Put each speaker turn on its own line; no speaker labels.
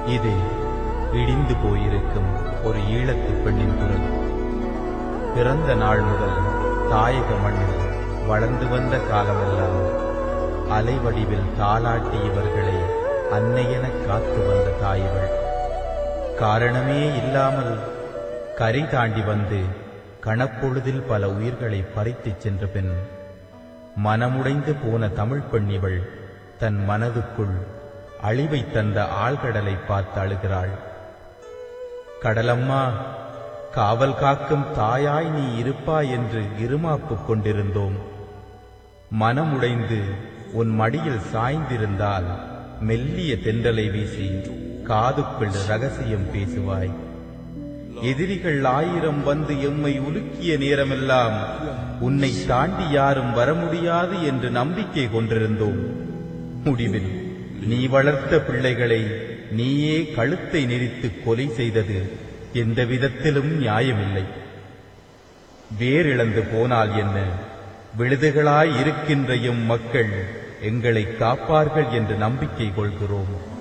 இது இடிந்து போயிருக்கும் ஒரு ஈழத்து பெண்ணின் குரல் பிறந்த நாள் முதல் தாயக மண்ணில் வளர்ந்து வந்த காலமெல்லாம் அலைவடிவில் தாளாட்டி இவர்களை அன்னையெனக் காத்து வந்த தாய்கள் காரணமே இல்லாமல் கரை தாண்டி வந்து கணப்பொழுதில் பல உயிர்களை பறித்துச் சென்ற பின் மனமுடைந்து போன தமிழ் பெண் இவள் தன் மனதுக்குள் அழிவை தந்த ஆழ்கடலை பார்த்து அழுகிறாள் கடலம்மா காவல் காக்கும் தாயாய் நீ இருப்பாய் என்று இருமாப்புக் கொண்டிருந்தோம் மனமுடைந்து உன் மடியில் சாய்ந்திருந்தால் மெல்லிய தென்றலை வீசி காதுக்குள் ரகசியம் பேசுவாய் எதிரிகள் ஆயிரம் வந்து எம்மை உலுக்கிய நேரமெல்லாம் உன்னை தாண்டி யாரும் வர முடியாது என்று நம்பிக்கை கொண்டிருந்தோம் முடிவில் நீ வளர்த்த பிள்ளைகளை நீயே கழுத்தை நெரித்து கொலை செய்தது எந்த விதத்திலும் நியாயமில்லை வேரிழந்து போனால் என்ன விழுதுகளாய் இருக்கின்ற எம் மக்கள் எங்களை காப்பார்கள் என்று நம்பிக்கை கொள்கிறோம்